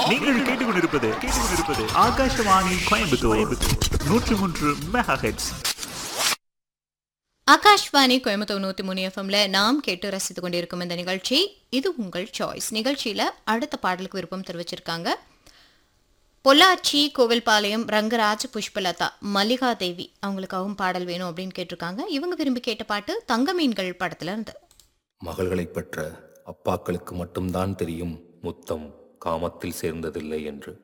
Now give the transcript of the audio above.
நீங்கள் கேட்டுக்கொண்டிருப்பது கேட்டுக்கொண்டிருப்பது ஆகாஷவாணி கோயம்புத்தூர் நூற்றி மூன்று மெகா ஹெட்ஸ் ஆகாஷ்வாணி கோயம்புத்தூர் நூத்தி மூணு எஃப்எம்ல நாம் கேட்டு ரசித்துக் கொண்டிருக்கும் இந்த நிகழ்ச்சி இது உங்கள் சாய்ஸ் நிகழ்ச்சியில அடுத்த பாடலுக்கு விருப்பம் தெரிவிச்சிருக்காங்க பொள்ளாச்சி கோவில்பாளையம் ரங்கராஜ் புஷ்பலதா மல்லிகா தேவி அவங்களுக்காகவும் பாடல் வேணும் அப்படின்னு கேட்டிருக்காங்க இவங்க விரும்பி கேட்ட பாட்டு தங்க மீன்கள் படத்துல இருந்து மகள்களைப் பெற்ற அப்பாக்களுக்கு மட்டும்தான் தெரியும் முத்தம் காமத்தில் சேர்ந்ததில்லை என்று